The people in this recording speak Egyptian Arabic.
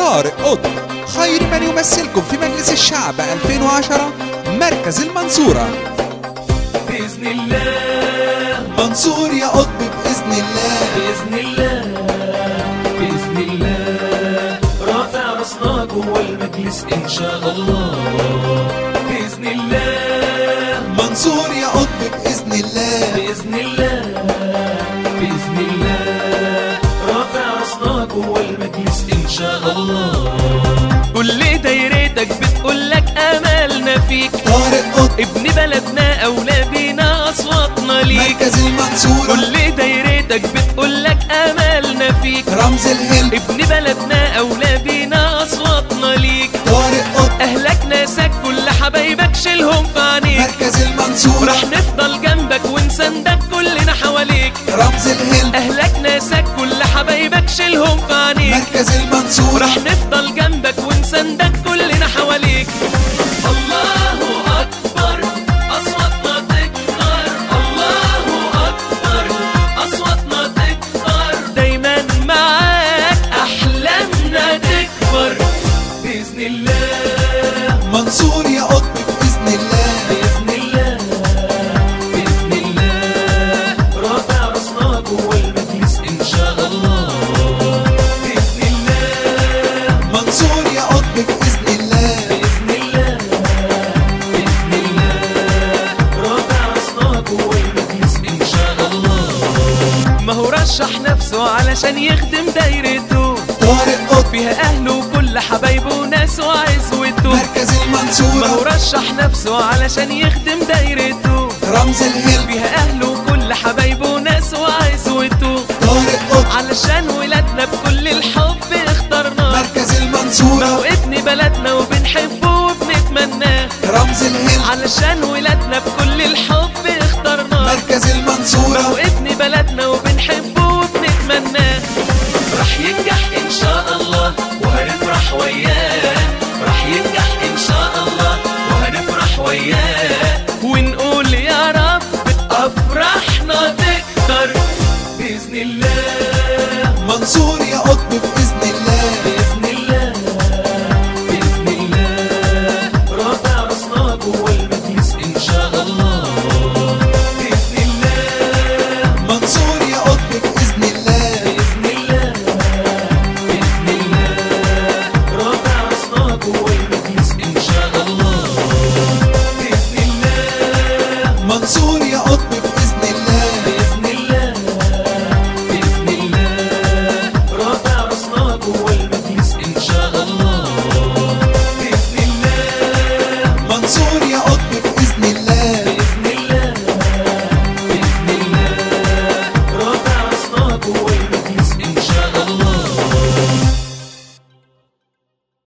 طارق قطب خير من يمثلكم في مجلس الشعب 2010 مركز المنصورة بإذن الله منصور يا قطب بإذن الله بإذن الله بإذن الله رافع راسنا جوه المجلس إن شاء الله بإذن الله منصور يا قطب بإذن الله بإذن الله بإذن الله رافع راسنا جوه المجلس إن شاء الله كل دايرتك بتقولك أملنا فيك طارق قطب ابن بلدنا أولى بينا أصواتنا ليك مركز المنصورة كل دايرتك بتقولك أملنا فيك رمز الهلم ابن بلدنا أولى بينا أصواتنا ليك طارق قطب أهلك ناسك كل حبايبك شيلهم في عينيك مركز المنصورة رح نفضل جنبك ونسندك كلنا حواليك رمز الهلم أهلك ناسك كل حبايبك شيلهم في عينيك مركز المنصورة رح نفضل جنبك ونسندك كلنا حواليك الله أكبر أصواتنا تكتر الله أكبر أصواتنا تكتر دايما معاك أحلامنا تكبر بإذن الله منصور يا قطب بإذن الله بإذن الله بإذن الله رافع راسنا جوه المجلس إن شاء الله بإذن الله منصور يا قطب بإذن الله بإذن الله بإذن الله رافع راسنا جوه المجلس إن شاء الله ما هو رشح نفسه علشان يخدم دايرته طارق قطب فيها أهله وكل حبايبه وناسه وعزوته مركز ما هو المنصورة رشح نفسه علشان يخدم دايرته رمز الهلم فيها أهله وكل حبايبه وناسه وعزوته طارق قطب علشان ولادنا بكل الحب اخترناه مركز ما المنصورة هو ابن بلدنا وبنحبه وبنتمناه رمز الهلم علشان ولادنا بكل الحب اخترناه مركز ما هو المنصورة ابن بلدنا وبنحبه وبنتمناه راح ينجح ان شاء الله وهنفرح وياه راح ينجح ان شاء الله وهنفرح وياه ونقول يا رب افراحنا تكتر باذن الله منصور